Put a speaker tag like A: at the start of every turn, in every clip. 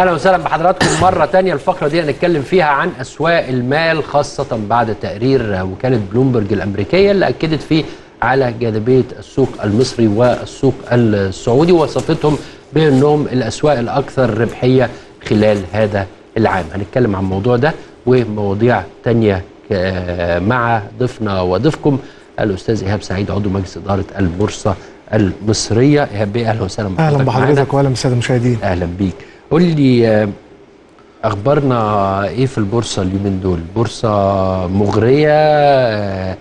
A: اهلا وسهلا بحضراتكم مره تانية الفقره دي هنتكلم فيها عن اسواق المال خاصه بعد تقرير وكاله بلومبرج الامريكيه اللي اكدت فيه على جاذبيه السوق المصري والسوق السعودي ووصفتهم بانهم الاسواق الاكثر ربحيه خلال هذا العام هنتكلم عن الموضوع ده ومواضيع تانية ك- مع ضيفنا وضيفكم الاستاذ ايهاب سعيد عضو مجلس اداره البورصه المصريه ايهاب بيه اهلا وسهلا
B: اهلا
A: معانا.
B: بحضرتك واهلا بالساده المشاهدين
A: اهلا بيك قول لي آه، اخبارنا ايه في البورصه اليومين دول بورصه مغريه آه،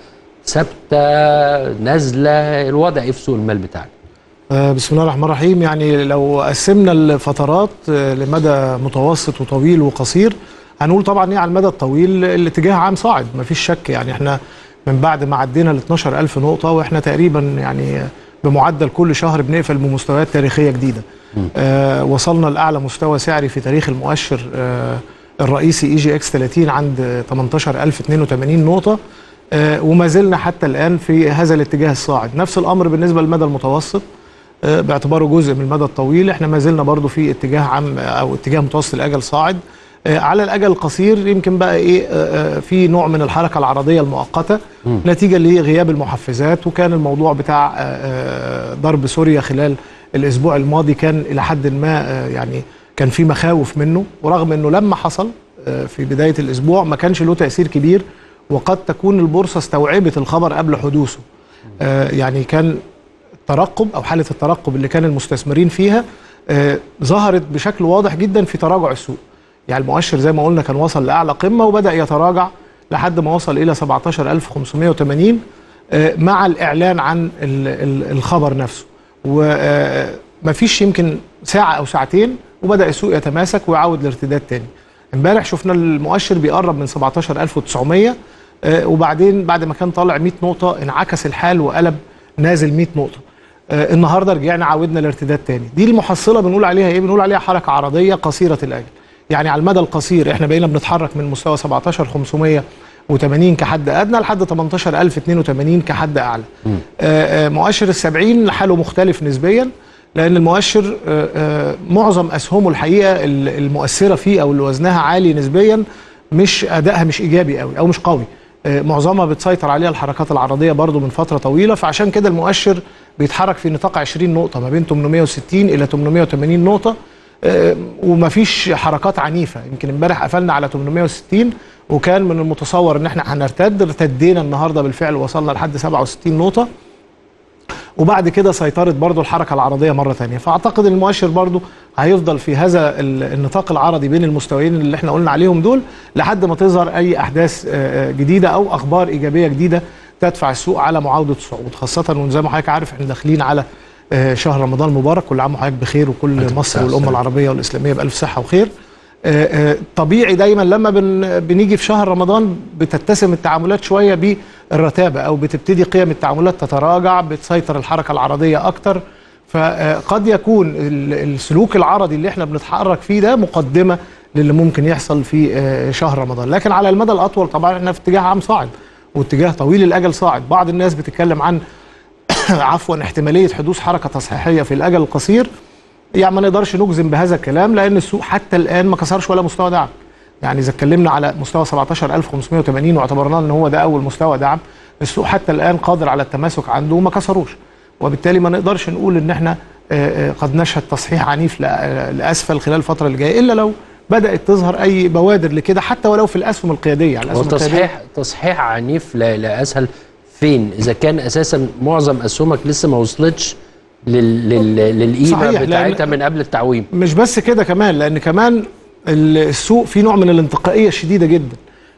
A: ثابته نازله الوضع ايه في سوق المال بتاعنا
B: آه، بسم الله الرحمن الرحيم يعني لو قسمنا الفترات آه، لمدى متوسط وطويل وقصير هنقول طبعا ايه على المدى الطويل الاتجاه عام صاعد مفيش شك يعني احنا من بعد ما عدينا ال 12000 نقطه واحنا تقريبا يعني بمعدل كل شهر بنقفل بمستويات تاريخيه جديده آه وصلنا لاعلى مستوى سعري في تاريخ المؤشر آه الرئيسي اي جي اكس 30 عند 18082 نقطه آه وما زلنا حتى الان في هذا الاتجاه الصاعد نفس الامر بالنسبه للمدى المتوسط آه، باعتباره جزء من المدى الطويل احنا ما زلنا برضو في اتجاه عام او اتجاه متوسط الاجل صاعد آه، على الاجل القصير يمكن بقى ايه آه، آه، في نوع من الحركه العرضيه المؤقته نتيجه لغياب المحفزات وكان الموضوع بتاع آه، آه، ضرب سوريا خلال الاسبوع الماضي كان الى حد ما آه، يعني كان في مخاوف منه ورغم انه لما حصل آه، في بدايه الاسبوع ما كانش له تاثير كبير وقد تكون البورصه استوعبت الخبر قبل حدوثه آه، يعني كان الترقب او حاله الترقب اللي كان المستثمرين فيها آه، ظهرت بشكل واضح جدا في تراجع السوق يعني المؤشر زي ما قلنا كان وصل لاعلى قمه وبدا يتراجع لحد ما وصل الى 17580 آه، مع الاعلان عن ال- ال- الخبر نفسه ومفيش يمكن ساعه او ساعتين وبدا السوق يتماسك ويعود لارتداد تاني امبارح شفنا المؤشر بيقرب من 17900 آه، وبعدين بعد ما كان طالع 100 نقطه انعكس الحال وقلب نازل 100 نقطه آه، النهارده رجعنا عودنا لارتداد تاني دي المحصله بنقول عليها ايه بنقول عليها حركه عرضيه قصيره الاجل يعني على المدى القصير احنا بقينا بنتحرك من مستوى 17580 كحد ادنى لحد 18082 كحد اعلى آه، آه، مؤشر السبعين حاله مختلف نسبيا لان المؤشر آه، آه، معظم اسهمه الحقيقه ال- المؤثره فيه او اللي وزنها عالي نسبيا مش ادائها مش ايجابي قوي او مش قوي آه، معظمها بتسيطر عليها الحركات العرضيه برضو من فتره طويله فعشان كده المؤشر بيتحرك في نطاق 20 نقطه ما بين 860 الى 880 نقطه آه، ومفيش حركات عنيفه يمكن امبارح قفلنا على 860 وكان من المتصور ان احنا هنرتد ارتدينا النهارده بالفعل وصلنا لحد 67 نقطه وبعد كده سيطرت برضو الحركة العرضية مرة تانية فأعتقد إن المؤشر برضو هيفضل في هذا ال- النطاق العرضي بين المستويين اللي احنا قلنا عليهم دول لحد ما تظهر أي أحداث آه، آه، جديدة أو أخبار إيجابية جديدة تدفع السوق على معاودة الصعود خاصة وإن زي ما حضرتك عارف احنا داخلين على آه، شهر رمضان المبارك كل عام وحضرتك بخير وكل
A: أنت
B: مصر
A: بخير.
B: والأمة العربية والإسلامية بألف صحة وخير آه، آه، طبيعي دايما لما بن بنيجي في شهر رمضان بتتسم التعاملات شويه بالرتابه او بتبتدي قيم التعاملات تتراجع بتسيطر الحركه العرضيه اكتر فقد يكون ال- السلوك العرضي اللي احنا بنتحرك فيه ده مقدمه للي ممكن يحصل في آه، شهر رمضان لكن على المدى الاطول طبعا احنا في اتجاه عام صاعد واتجاه طويل الاجل صاعد بعض الناس بتتكلم عن عفوا احتماليه حدوث حركه تصحيحيه في الاجل القصير يعني ما نقدرش نجزم بهذا الكلام لان السوق حتى الان ما كسرش ولا مستوى دعم يعني اذا اتكلمنا على مستوى 17580 واعتبرناه ان هو ده اول مستوى دعم السوق حتى الان قادر على التماسك عنده وما كسروش وبالتالي ما نقدرش نقول ان احنا آه، آه، قد نشهد تصحيح عنيف لأ- لاسفل خلال الفتره اللي جايه الا لو بدات تظهر اي بوادر لكده حتى ولو في الاسهم القياديه يعني الاسهم القياديه
A: وتصحيح تصحيح عنيف لا, لا اسهل فين اذا كان اساسا معظم اسهمك لسه ما وصلتش لل لل للقيمه
B: صحيح، لأن-
A: بتاعتها من قبل التعويم
B: مش بس كده كمان لان كمان السوق فيه نوع من الانتقائيه الشديده جدا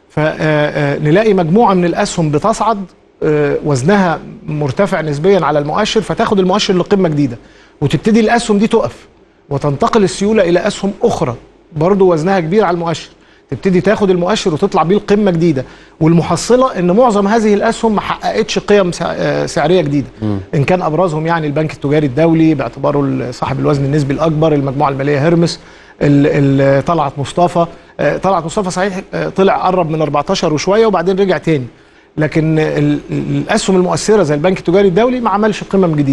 B: فنلاقي مجموعه من الاسهم بتصعد آه، وزنها مرتفع نسبيا على المؤشر فتاخد المؤشر لقمه جديده وتبتدي الاسهم دي تقف وتنتقل السيوله الى اسهم اخرى برضو وزنها كبير على المؤشر تبتدي تاخد المؤشر وتطلع بيه لقمه جديده والمحصله ان معظم هذه الاسهم ما حققتش قيم سع- آه، سعريه جديده ان كان ابرزهم يعني البنك التجاري الدولي باعتباره صاحب الوزن النسبي الاكبر المجموعه الماليه هرمس ال- ال- طلعت مصطفى آه، طلعت مصطفى صحيح آه، طلع قرب من 14 وشويه وبعدين رجع تاني لكن ال- ال- الاسهم المؤثره زي البنك التجاري الدولي ما عملش قمم جديده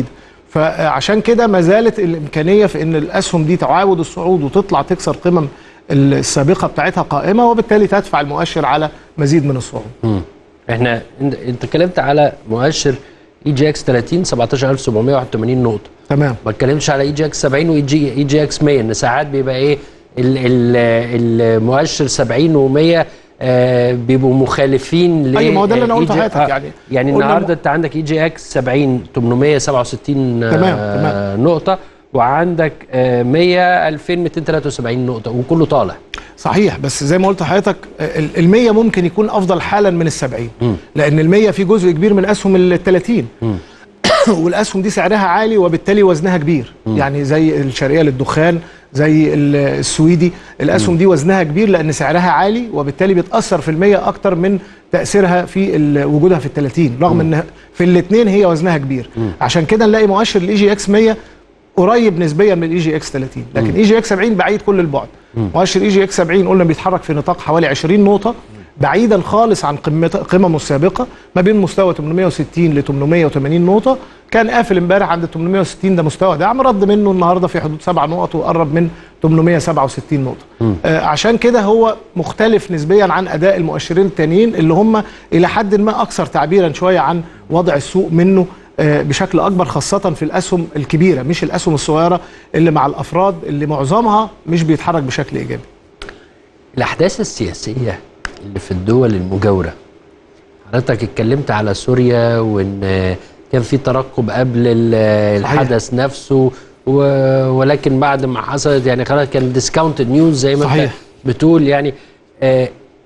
B: فعشان كده ما زالت الامكانيه في ان الاسهم دي تعاود الصعود وتطلع تكسر قمم السابقه بتاعتها قائمه وبالتالي تدفع المؤشر على مزيد من الصعود
A: مم. احنا انت انت اتكلمت على مؤشر اي جي اكس 30 17781 نقطه
B: تمام
A: ما اتكلمتش على اي جي اكس 70 واي جي اي جي اكس 100 ان ساعات بيبقى ايه ال- ال- المؤشر 70 و100 آه بيبقوا مخالفين ل
B: أيوة، ما هو ده اللي أنا
A: آه،
B: قلته
A: EG
B: لحضرتك
A: آه،
B: يعني.
A: يعني
B: قلنا
A: النهارده
B: م-
A: انت عندك اي جي اكس 70 867 آه
B: تمام، تمام.
A: نقطه وعندك آه 100 2273 نقطه وكله طالع
B: صحيح بس زي ما قلت لحضرتك ال- المية ممكن يكون افضل حالا من السبعين لان المية في جزء كبير من اسهم التلاتين والاسهم دي سعرها عالي وبالتالي وزنها كبير يعني زي الشرقيه للدخان زي ال- السويدي الاسهم دي وزنها كبير لان سعرها عالي وبالتالي بتاثر في المية اكتر من تاثيرها في ال- وجودها في التلاتين رغم ان في الاثنين هي وزنها كبير عشان كده نلاقي مؤشر الاي جي اكس 100 قريب نسبيا من الاي جي اكس 30 لكن اي جي اكس 70 بعيد كل البعد مؤشر اي جي اكس 70 قلنا بيتحرك في نطاق حوالي 20 نقطه بعيدا خالص عن قمه قممه السابقه ما بين مستوى 860 ل 880 نقطه كان قافل امبارح عند 860 ده مستوى دعم رد منه النهارده في حدود 7 نقط وقرب من 867 نقطه آه عشان كده هو مختلف نسبيا عن اداء المؤشرين التانيين اللي هم الى حد ما اكثر تعبيرا شويه عن وضع السوق منه آه، بشكل اكبر خاصه في الاسهم الكبيره مش الاسهم الصغيره اللي مع الافراد اللي معظمها مش بيتحرك بشكل ايجابي
A: الاحداث السياسيه اللي في الدول المجاوره حضرتك اتكلمت على سوريا وان كان في ترقب قبل ال-
B: صحيح.
A: الحدث نفسه و... ولكن بعد ما حصلت يعني خلاص كان ديسكاونتد نيوز زي ما انت
B: صحيح.
A: بتقول يعني آه،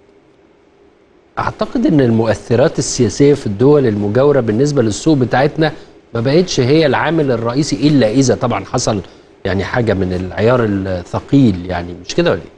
A: اعتقد ان المؤثرات السياسيه في الدول المجاوره بالنسبه للسوق بتاعتنا ما بقتش هي العامل الرئيسي الا اذا طبعا حصل يعني حاجه من العيار الثقيل يعني مش كده ولا ايه؟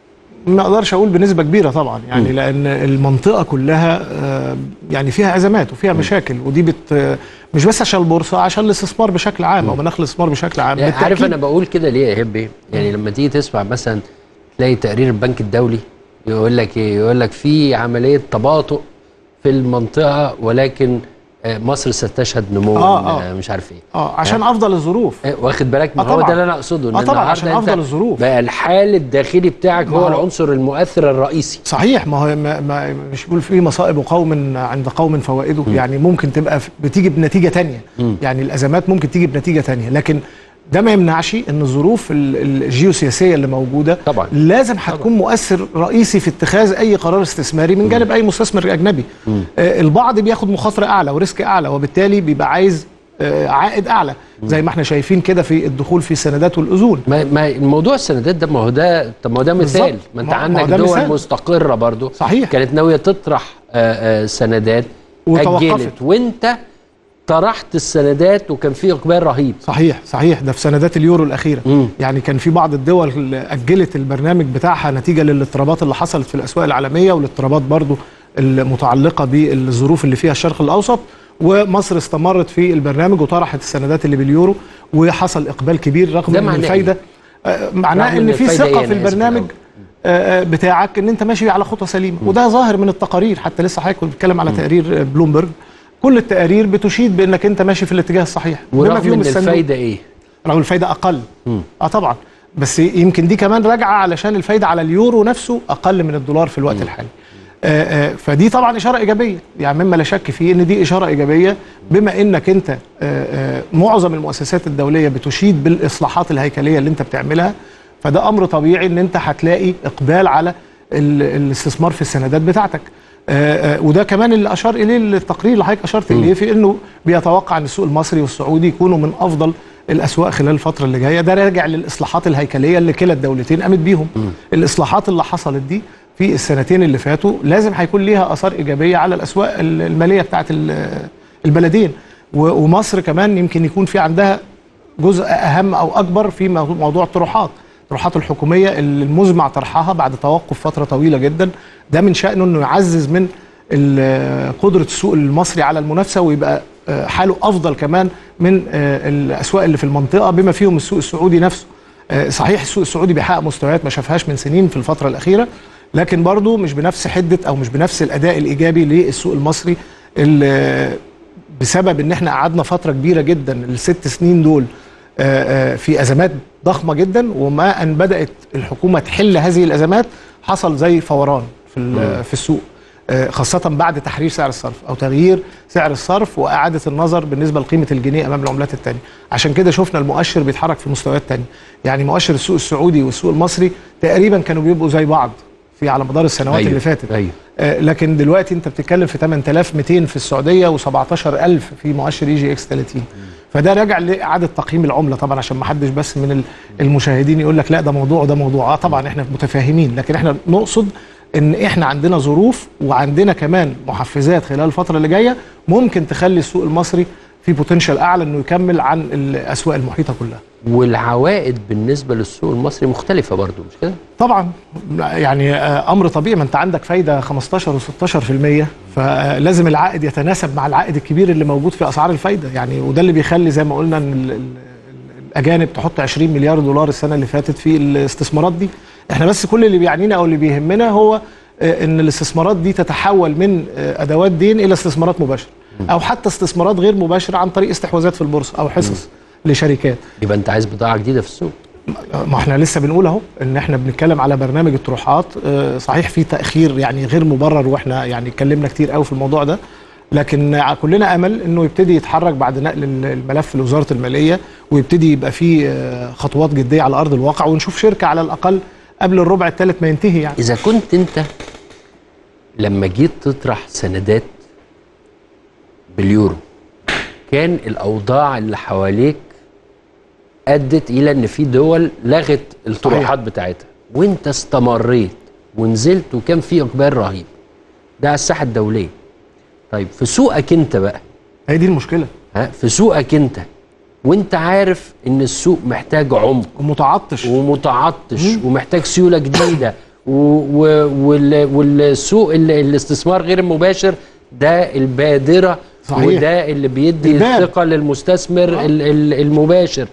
B: ما اقدرش اقول بنسبه كبيره طبعا يعني لان المنطقه كلها آه، يعني فيها ازمات وفيها مشاكل ودي بت مش بس عشان البورصه عشان الاستثمار بشكل عام او مناخ الاستثمار بشكل عام
A: يعني عارف
B: بالتأكيد
A: انا بقول كده ليه يا هبي يعني لما تيجي تسمع مثلا تلاقي تقرير البنك الدولي يقول لك ايه يقول لك في عمليه تباطؤ في المنطقه ولكن آه، مصر ستشهد نمو
B: آه، آه.
A: آه، مش عارف ايه
B: اه عشان افضل الظروف
A: آه، واخد بالك ما
B: آه،
A: هو
B: طبعاً.
A: ده اللي انا اقصده ان
B: آه، طبعاً،
A: النهاردة
B: عشان
A: أنت
B: أفضل الظروف.
A: بقى الحال الداخلي بتاعك
B: ما
A: هو
B: هو-
A: العنصر المؤثر الرئيسي
B: صحيح ما هو ما ما مش بيقول في مصائب قوم عند قوم فوائده يعني ممكن تبقى في- بتيجي بنتيجه تانية يعني الازمات ممكن تيجي بنتيجه تانية لكن ده ما يمنعش ان الظروف ال- ال- الجيوسياسيه اللي موجوده
A: طبعاً.
B: لازم هتكون مؤثر رئيسي في اتخاذ اي قرار استثماري من جانب اي مستثمر اجنبي آه البعض بياخد مخاطره اعلى وريسك اعلى وبالتالي بيبقى عايز آه عائد اعلى زي ما احنا شايفين كده في الدخول في السندات والاذون
A: ما, ما الموضوع السندات ده ما هو ده طب ما هو ده مثال
B: بالظبط.
A: ما انت
B: ما- ما هو
A: عندك
B: ده
A: دول
B: مثال.
A: مستقره برضو
B: صحيح.
A: كانت ناويه تطرح آه، آه، سندات
B: وتوقفت.
A: اجلت وانت طرحت السندات وكان في اقبال رهيب
B: صحيح صحيح ده في سندات اليورو الاخيره
A: مم.
B: يعني كان في بعض الدول اللي اجلت البرنامج بتاعها نتيجه للاضطرابات اللي حصلت في الاسواق العالميه والاضطرابات برضو المتعلقه بالظروف اللي فيها الشرق الاوسط ومصر استمرت في البرنامج وطرحت السندات اللي باليورو وحصل اقبال كبير رغم
A: ده
B: ان
A: معناه
B: الفايده آه، معناه
A: رغم
B: ان
A: إن
B: في
A: الفايدة
B: ثقه
A: إيه؟
B: في
A: أنا آسف
B: البرنامج
A: الأول.
B: آه، آه، بتاعك ان انت ماشي على خطى سليمه وده ظاهر من التقارير حتى لسه حضرتك كنت بتتكلم على تقرير آه، بلومبرج كل التقارير بتشيد بانك انت ماشي في الاتجاه الصحيح بما
A: ورغم
B: فيهم
A: ان
B: الصندوق.
A: الفايده ايه
B: رغم الفايده اقل اه طبعا بس يمكن دي كمان راجعه علشان الفايده على اليورو نفسه اقل من الدولار في الوقت الحالي آه آه فدي طبعا اشاره ايجابيه يعني مما لا شك فيه ان دي اشاره ايجابيه بما انك انت آه آه معظم المؤسسات الدوليه بتشيد بالاصلاحات الهيكليه اللي انت بتعملها فده امر طبيعي ان انت هتلاقي اقبال على ال- الاستثمار في السندات بتاعتك آه، آه، وده كمان اللي اشار اليه التقرير اللي حضرتك اشرت اليه في انه بيتوقع ان السوق المصري والسعودي يكونوا من افضل الاسواق خلال الفتره اللي جايه ده راجع للاصلاحات الهيكليه اللي كلا الدولتين قامت بيهم الاصلاحات اللي حصلت دي في السنتين اللي فاتوا لازم هيكون ليها اثار ايجابيه على الاسواق ال- الماليه بتاعت ال- البلدين و- ومصر كمان يمكن يكون في عندها جزء اهم او اكبر في موضوع موضوع الطروحات الطروحات الحكوميه اللي المزمع طرحها بعد توقف فتره طويله جدا ده من شانه انه يعزز من ال- قدره السوق المصري على المنافسه ويبقى آه، حاله افضل كمان من آه، الاسواق اللي في المنطقه بما فيهم السوق السعودي نفسه آه، صحيح السوق السعودي بيحقق مستويات ما شافهاش من سنين في الفتره الاخيره لكن برضه مش بنفس حده او مش بنفس الاداء الايجابي للسوق المصري اللي بسبب ان احنا قعدنا فتره كبيره جدا الست سنين دول آه، آه، في ازمات ضخمه جدا وما ان بدات الحكومه تحل هذه الازمات حصل زي فوران في ال- في السوق آه، خاصه بعد تحرير سعر الصرف او تغيير سعر الصرف واعاده النظر بالنسبه لقيمه الجنيه امام العملات الثانيه عشان كده شفنا المؤشر بيتحرك في مستويات ثانيه يعني مؤشر السوق السعودي والسوق المصري تقريبا كانوا بيبقوا زي بعض في على مدار السنوات
A: أيوة،
B: اللي فاتت
A: أيوة.
B: آه، لكن دلوقتي انت بتتكلم في 8200 في السعوديه و17000 في مؤشر اي جي اكس 30 فده راجع لاعاده تقييم العمله طبعا عشان ما حدش بس من ال- المشاهدين يقول لك لا ده موضوع وده موضوع اه طبعا احنا متفاهمين لكن احنا نقصد ان احنا عندنا ظروف وعندنا كمان محفزات خلال الفتره اللي جايه ممكن تخلي السوق المصري في بوتنشال اعلى انه يكمل عن الاسواق المحيطه كلها
A: والعوائد بالنسبه للسوق المصري مختلفه برضو مش كده؟
B: طبعا يعني آه، امر طبيعي ما انت عندك فايده 15 و16% فلازم العائد يتناسب مع العائد الكبير اللي موجود في اسعار الفايده يعني وده اللي بيخلي زي ما قلنا ان ال- ال- الاجانب تحط 20 مليار دولار السنه اللي فاتت في الاستثمارات دي احنا بس كل اللي بيعنينا او اللي بيهمنا هو آه، ان الاستثمارات دي تتحول من آه، ادوات دين الى استثمارات مباشره او حتى استثمارات غير مباشره عن طريق استحواذات في البورصه او حصص لشركات
A: يبقى انت عايز بضاعه جديده في السوق
B: ما احنا لسه بنقول اهو ان احنا بنتكلم على برنامج الطروحات آه، صحيح في تاخير يعني غير مبرر واحنا يعني اتكلمنا كتير قوي في الموضوع ده لكن ع- كلنا امل انه يبتدي يتحرك بعد نقل ال- الملف لوزاره الماليه ويبتدي يبقى فيه آه، خطوات جديه على ارض الواقع ونشوف شركه على الاقل قبل الربع الثالث ما ينتهي يعني
A: اذا كنت انت لما جيت تطرح سندات باليورو كان الاوضاع اللي حواليك ادت الى ان في دول لغت الطروحات بتاعتها وانت استمريت ونزلت وكان في اقبال رهيب ده على الساحه الدوليه طيب في سوقك انت بقى
B: هي دي المشكله
A: ها في سوقك انت وانت عارف ان السوق محتاج عمق
B: ومتعطش
A: ومتعطش ومحتاج سيوله جديده و و وال والسوق ال- الاستثمار غير المباشر ده البادره
B: صحيح.
A: وده اللي بيدي
B: الباب.
A: الثقه للمستثمر
B: آه.
A: ال ال المباشر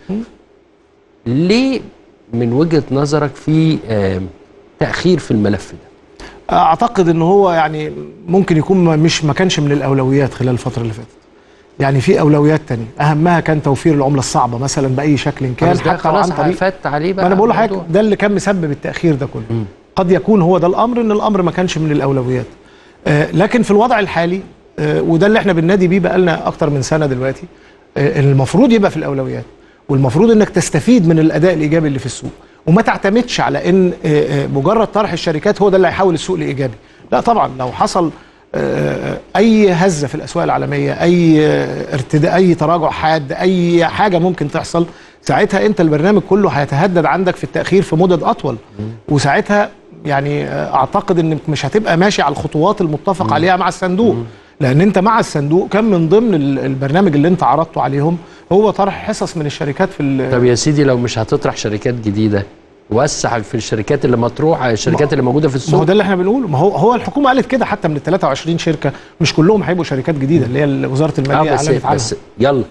A: ليه من وجهه نظرك في آم، تاخير في الملف ده
B: اعتقد ان هو يعني ممكن يكون ما- مش ما كانش من الاولويات خلال الفتره اللي فاتت يعني في اولويات تانية اهمها كان توفير العمله الصعبه مثلا باي شكل كان
A: بس ده
B: حتى
A: خلاص
B: عن طريق
A: فات عليه بقى
B: ما انا بقول
A: الموضوع.
B: لحضرتك ده اللي كان مسبب التاخير ده كله قد يكون هو ده الامر ان الامر ما كانش من الاولويات آه لكن في الوضع الحالي آه وده اللي احنا بننادي بيه بقالنا اكتر من سنه دلوقتي آه المفروض يبقى في الاولويات والمفروض انك تستفيد من الاداء الايجابي اللي في السوق وما تعتمدش على ان آه آه مجرد طرح الشركات هو ده اللي هيحول السوق لايجابي لا طبعا لو حصل آه، اي هزه في الاسواق العالميه اي آه، ارتداء اي تراجع حاد اي حاجه ممكن تحصل ساعتها انت البرنامج كله هيتهدد عندك في التاخير في مدد اطول وساعتها يعني آه، اعتقد انك مش هتبقى ماشي على الخطوات المتفق عليها مع الصندوق لان انت مع الصندوق كان من ضمن ال- البرنامج اللي انت عرضته عليهم هو طرح حصص من الشركات في ال-
A: طب يا سيدي لو مش هتطرح شركات جديده وسع في الشركات اللي مطروحه الشركات اللي موجوده في
B: ما هو
A: السوق
B: ده اللي احنا بنقوله ما هو هو الحكومه قالت كده حتى من ال 23 شركه مش كلهم هيبقوا شركات جديده اللي هي وزاره الماليه
A: اه بس
B: اعلنت عنها
A: بس يلا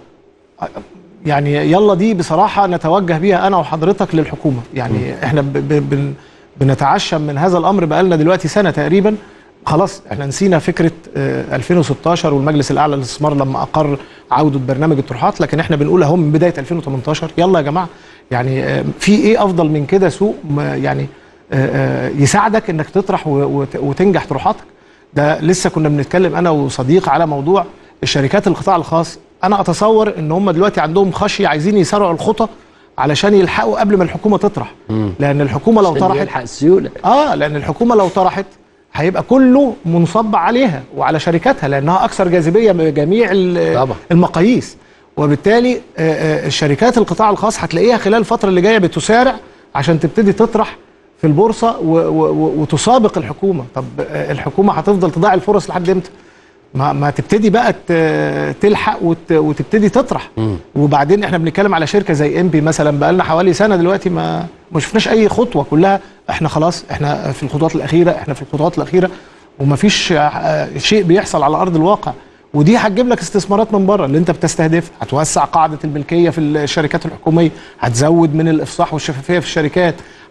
B: يعني يلا دي بصراحة نتوجه بيها أنا وحضرتك للحكومة يعني إحنا ب ب بن بنتعشم من هذا الأمر بقالنا دلوقتي سنة تقريبا خلاص إحنا نسينا فكرة آه، 2016 والمجلس الأعلى للاستثمار لما أقر عودة برنامج الطروحات لكن إحنا بنقول أهو من بداية 2018 يلا يا جماعة يعني آه، في إيه أفضل من كده سوق ما- يعني آه، آه، يساعدك إنك تطرح و- وت- وتنجح طروحاتك ده لسه كنا بنتكلم انا وصديق على موضوع الشركات القطاع الخاص انا اتصور ان هم دلوقتي عندهم خشيه عايزين يسرعوا الخطى علشان يلحقوا قبل ما الحكومه تطرح لان الحكومه لو
A: عشان
B: طرحت
A: يلحق السيوله
B: اه لان الحكومه لو طرحت هيبقى كله منصب عليها وعلى شركاتها لانها اكثر جاذبيه بجميع ال-
A: طبعا.
B: المقاييس وبالتالي آه، آه، الشركات القطاع الخاص هتلاقيها خلال الفتره اللي جايه بتسارع عشان تبتدي تطرح في البورصه و و و وتسابق الحكومه طب آه، الحكومه هتفضل تضيع الفرص لحد امتى ما, ما تبتدي بقى ت- تلحق وت وتبتدي تطرح وبعدين احنا بنتكلم على شركه زي ام بي مثلا بقى لنا حوالي سنه دلوقتي ما ما شفناش اي خطوه كلها احنا خلاص احنا في الخطوات الاخيره احنا في الخطوات الاخيره ومفيش آه، شيء بيحصل على ارض الواقع ودي هتجيب لك استثمارات من بره اللي انت بتستهدفها هتوسع قاعده الملكيه في الشركات الحكوميه هتزود من الافصاح والشفافيه في الشركات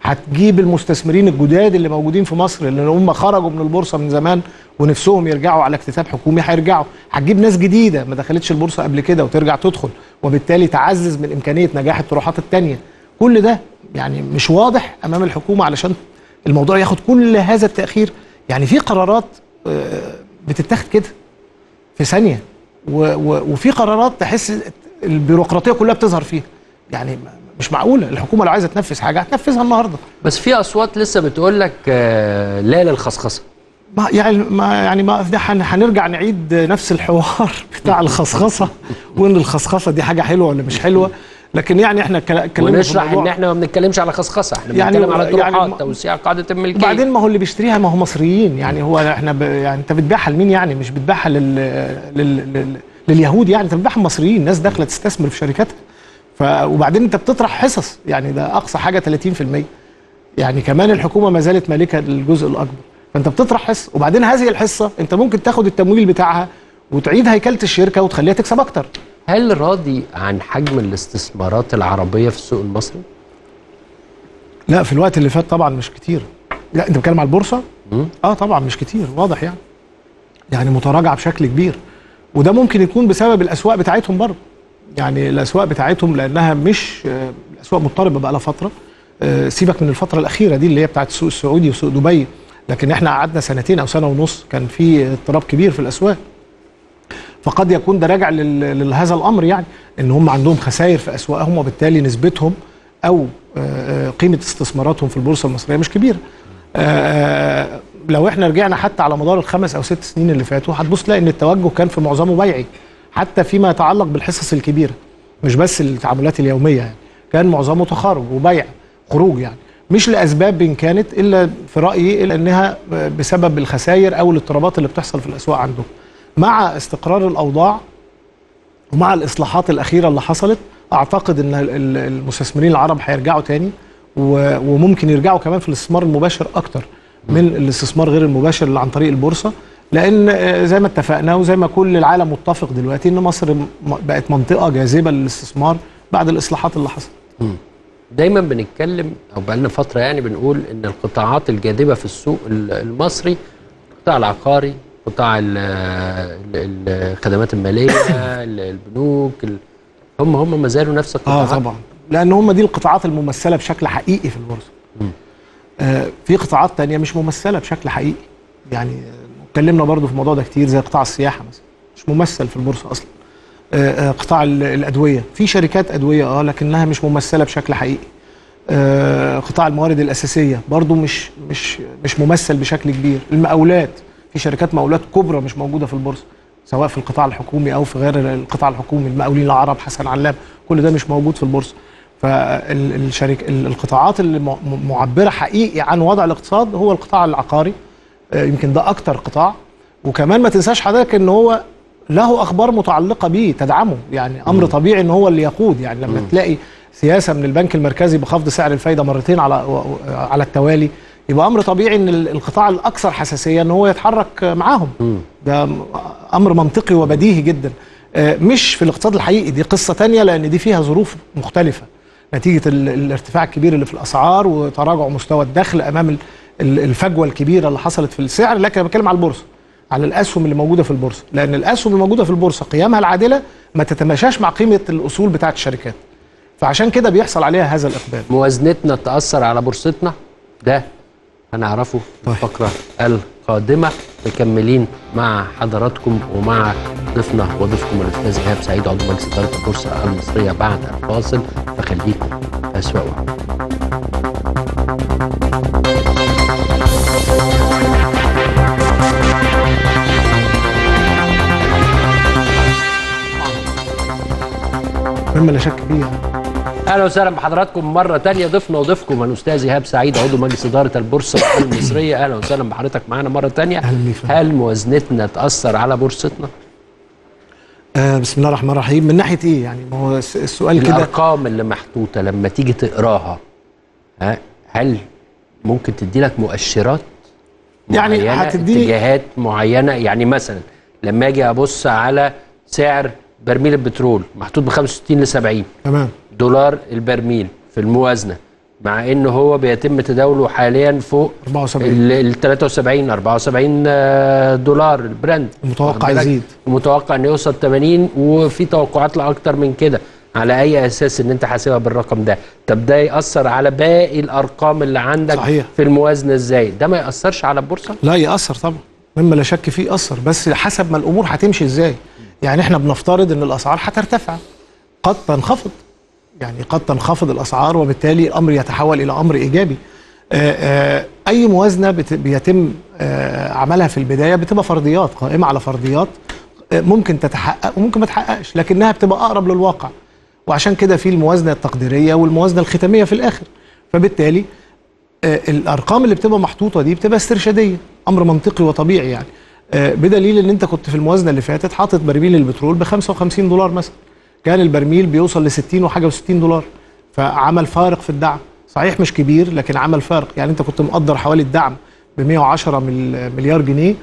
B: هتجيب المستثمرين الجداد اللي موجودين في مصر اللي هم خرجوا من البورصه من زمان ونفسهم يرجعوا على اكتتاب حكومي هيرجعوا هتجيب ناس جديده ما دخلتش البورصه قبل كده وترجع تدخل وبالتالي تعزز من امكانيه نجاح الطروحات التانية كل ده يعني مش واضح امام الحكومه علشان الموضوع ياخد كل هذا التاخير يعني في قرارات آه، بتتاخد كده في ثانيه و- و- وفي قرارات تحس البيروقراطيه كلها بتظهر فيها يعني مش معقوله الحكومه لو عايزه تنفذ حاجه هتنفذها النهارده
A: بس في اصوات لسه بتقول لك آه، لا للخصخصه
B: ما يعني ما يعني ما ده هن- هنرجع نعيد نفس الحوار بتاع الخصخصه وان الخصخصه دي حاجه حلوه ولا مش حلوه لكن يعني احنا اتكل- اتكلمنا في
A: ونشرح
B: الموضوع
A: ان احنا ما بنتكلمش على خصخصه احنا
B: يعني-
A: بنتكلم على
B: يعني
A: طروحات
B: ما-
A: توسيع قاعده الملكيه
B: وبعدين ما هو اللي بيشتريها ما هو مصريين يعني هو احنا ب يعني انت بتبيعها لمين يعني مش بتبيعها لل لل لل لليهود يعني انت بتبيعها للمصريين ناس داخله تستثمر في شركاتها ف وبعدين انت بتطرح حصص يعني ده اقصى حاجه 30% يعني كمان الحكومه ما زالت مالكه للجزء الاكبر فانت بتطرح حصه وبعدين هذه الحصه انت ممكن تاخد التمويل بتاعها وتعيد هيكله الشركه وتخليها تكسب اكتر
A: هل راضي عن حجم الاستثمارات العربيه في السوق المصري؟
B: لا في الوقت اللي فات طبعا مش كتير لا انت بتتكلم على البورصه
A: مم.
B: اه طبعا مش كتير واضح يعني يعني متراجعه بشكل كبير وده ممكن يكون بسبب الاسواق بتاعتهم برضه يعني الاسواق بتاعتهم لانها مش آه، الاسواق مضطربه بقى لها فتره آه، سيبك من الفتره الاخيره دي اللي هي بتاعت السوق السعودي وسوق دبي لكن احنا قعدنا سنتين او سنه ونص كان في اضطراب كبير في الاسواق فقد يكون ده راجع لل- لهذا الامر يعني ان هم عندهم خسائر في اسواقهم وبالتالي نسبتهم او آه، آه، قيمه استثماراتهم في البورصه المصريه مش كبيره آه، لو احنا رجعنا حتى على مدار الخمس او ست سنين اللي فاتوا هتبص تلاقي ان التوجه كان في معظمه بيعي حتى فيما يتعلق بالحصص الكبيره مش بس التعاملات اليوميه يعني كان معظمه تخارج وبيع خروج يعني مش لاسباب كانت الا في رايي الا انها بسبب الخسائر او الاضطرابات اللي بتحصل في الاسواق عندهم مع استقرار الاوضاع ومع الاصلاحات الاخيره اللي حصلت اعتقد ان ال- ال- المستثمرين العرب هيرجعوا تاني و- وممكن يرجعوا كمان في الاستثمار المباشر اكتر من الاستثمار غير المباشر اللي عن طريق البورصه لان آه، زي ما اتفقنا وزي ما كل العالم متفق دلوقتي ان مصر م- بقت منطقه جاذبه للاستثمار بعد الاصلاحات اللي حصلت
A: دايما بنتكلم او بقالنا فتره يعني بنقول ان القطاعات الجاذبه في السوق ال- المصري القطاع العقاري قطاع ال- ال- الخدمات الماليه ال- البنوك ال- هم هم ما زالوا نفس
B: اه
A: القطاعات
B: طبعا لان هم دي القطاعات الممثله بشكل حقيقي في البورصه آه في قطاعات تانية مش ممثله بشكل حقيقي يعني آه، اتكلمنا برضو في الموضوع ده كتير زي قطاع السياحه مثلا مش ممثل في البورصه اصلا آه آه قطاع ال- الادويه في شركات ادويه اه لكنها مش ممثله بشكل حقيقي آه قطاع الموارد الاساسيه برضو مش مش مش ممثل بشكل كبير المقاولات في شركات مقاولات كبرى مش موجوده في البورصه سواء في القطاع الحكومي او في غير القطاع الحكومي المقاولين العرب حسن علام كل ده مش موجود في البورصه فالشركة القطاعات اللي م- م- معبره حقيقي عن وضع الاقتصاد هو القطاع العقاري آه، يمكن ده اكتر قطاع وكمان ما تنساش حضرتك ان هو له اخبار متعلقه بيه تدعمه يعني امر طبيعي ان هو اللي يقود يعني لما تلاقي سياسه من البنك المركزي بخفض سعر الفايده مرتين على و- و- على التوالي يبقى امر طبيعي ان ال- القطاع الاكثر حساسيه ان هو يتحرك معاهم ده م- امر منطقي وبديهي جدا آه، مش في الاقتصاد الحقيقي دي قصه تانية لان دي فيها ظروف مختلفه نتيجه ال- الارتفاع الكبير اللي في الاسعار وتراجع مستوى الدخل امام ال- ال- الفجوه الكبيره اللي حصلت في السعر لكن انا بتكلم على البورصه على الاسهم اللي موجوده في البورصه لان الاسهم الموجوده في البورصه قيمها العادله ما تتماشاش مع قيمه الاصول بتاعه الشركات فعشان كده بيحصل عليها هذا الاقبال
A: موازنتنا تاثر على بورصتنا ده هنعرفه في الفقره القادمه مكملين مع حضراتكم ومع ضيفنا وضيفكم الاستاذ ايهاب سعيد عضو مجلس اداره البورصه المصريه بعد الفاصل فخليكم في اسواق وعمل.
B: مما لا شك فيه
A: اهلا وسهلا بحضراتكم مره تانية ضيفنا وضيفكم الاستاذ ايهاب سعيد عضو مجلس اداره البورصه المصريه اهلا وسهلا بحضرتك معانا مره تانية
B: أهلا بيك.
A: هل موازنتنا تاثر على بورصتنا
B: آه بسم الله الرحمن الرحيم من ناحيه ايه يعني ما هو الس- السؤال كده
A: الارقام اللي محطوطه لما تيجي تقراها ها هل ممكن تدي لك مؤشرات
B: يعني
A: معينة
B: هتديني-
A: اتجاهات معينه يعني مثلا لما اجي ابص على سعر برميل البترول محطوط ب 65 ل 70
B: تمام
A: دولار البرميل في الموازنه مع ان هو بيتم تداوله حاليا فوق
B: 74
A: ال ال 73 74 آه، دولار البراند
B: المتوقع
A: واخد بالك؟
B: يزيد.
A: المتوقع انه يوصل 80 وفي توقعات لاكتر من كده على اي اساس ان انت حاسبها بالرقم ده طب ده ياثر على باقي الارقام اللي عندك
B: صحيح.
A: في الموازنه ازاي ده ما ياثرش على البورصه
B: لا يأثر طبعا مما لا شك فيه يأثر بس حسب ما الأمور هتمشي إزاي يعني إحنا بنفترض إن الأسعار هترتفع قد تنخفض يعني قد تنخفض الأسعار وبالتالي الأمر يتحول إلى أمر إيجابي آه، آه، أي موازنة بت- بيتم آه، عملها في البداية بتبقى فرضيات قائمة على فرضيات آه، ممكن تتحقق وممكن ما تتحققش لكنها بتبقى أقرب للواقع وعشان كده في الموازنة التقديرية والموازنة الختامية في الآخر فبالتالي آه، الارقام اللي بتبقى محطوطه دي بتبقى استرشاديه امر منطقي وطبيعي يعني آه، بدليل ان انت كنت في الموازنه اللي فاتت حاطط برميل البترول ب 55 دولار مثلا كان البرميل بيوصل ل 60 وحاجه و60 دولار فعمل فارق في الدعم صحيح مش كبير لكن عمل فارق يعني انت كنت مقدر حوالي الدعم ب 110 مل- مليار جنيه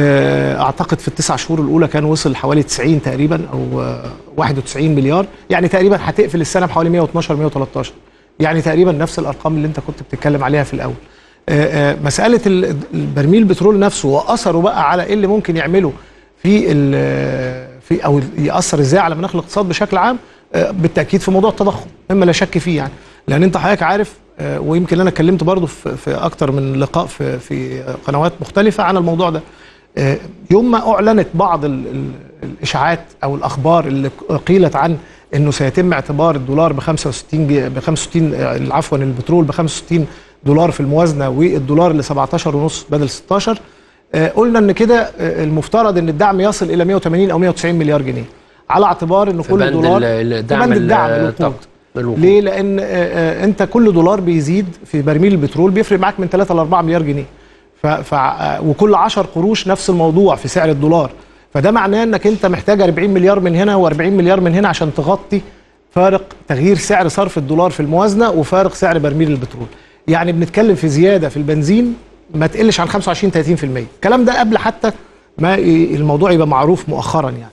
B: آه، اعتقد في التسع شهور الاولى كان وصل حوالي 90 تقريبا او آه، 91 مليار يعني تقريبا هتقفل السنه بحوالي 112 113 يعني تقريبا نفس الارقام اللي انت كنت بتتكلم عليها في الاول آه، آه، مساله ال- البرميل البترول نفسه واثره بقى على ايه اللي ممكن يعمله في ال- في او ياثر ازاي على مناخ الاقتصاد بشكل عام آه، بالتاكيد في موضوع التضخم مما لا شك فيه يعني لان انت حضرتك عارف آه، ويمكن انا اتكلمت برضو في, في اكتر من لقاء في في قنوات مختلفه عن الموضوع ده آه، يوم ما اعلنت بعض ال- ال- الاشاعات او الاخبار اللي قيلت عن انه سيتم اعتبار الدولار ب 65 جي- ب 65 آه، عفوا البترول ب 65 دولار في الموازنه والدولار ل 17 ونص بدل 16 آه، قلنا ان كده آه، المفترض ان الدعم يصل الى 180 او 190 مليار جنيه على اعتبار ان
A: في
B: كل
A: بند
B: دولار
A: ال- ال-
B: في
A: الدعم
B: بند الدعم
A: ال-
B: الوقود.
A: الطاقة. الوقود.
B: ليه؟ لان آه، آه، انت كل دولار بيزيد في برميل البترول بيفرق معاك من 3 ل 4 مليار جنيه ف ف آه، وكل 10 قروش نفس الموضوع في سعر الدولار فده معناه انك انت محتاج 40 مليار من هنا و40 مليار من هنا عشان تغطي فارق تغيير سعر صرف الدولار في الموازنه وفارق سعر برميل البترول يعني بنتكلم في زياده في البنزين ما تقلش عن 25 30% الكلام ده قبل حتى ما ي- الموضوع يبقى معروف مؤخرا يعني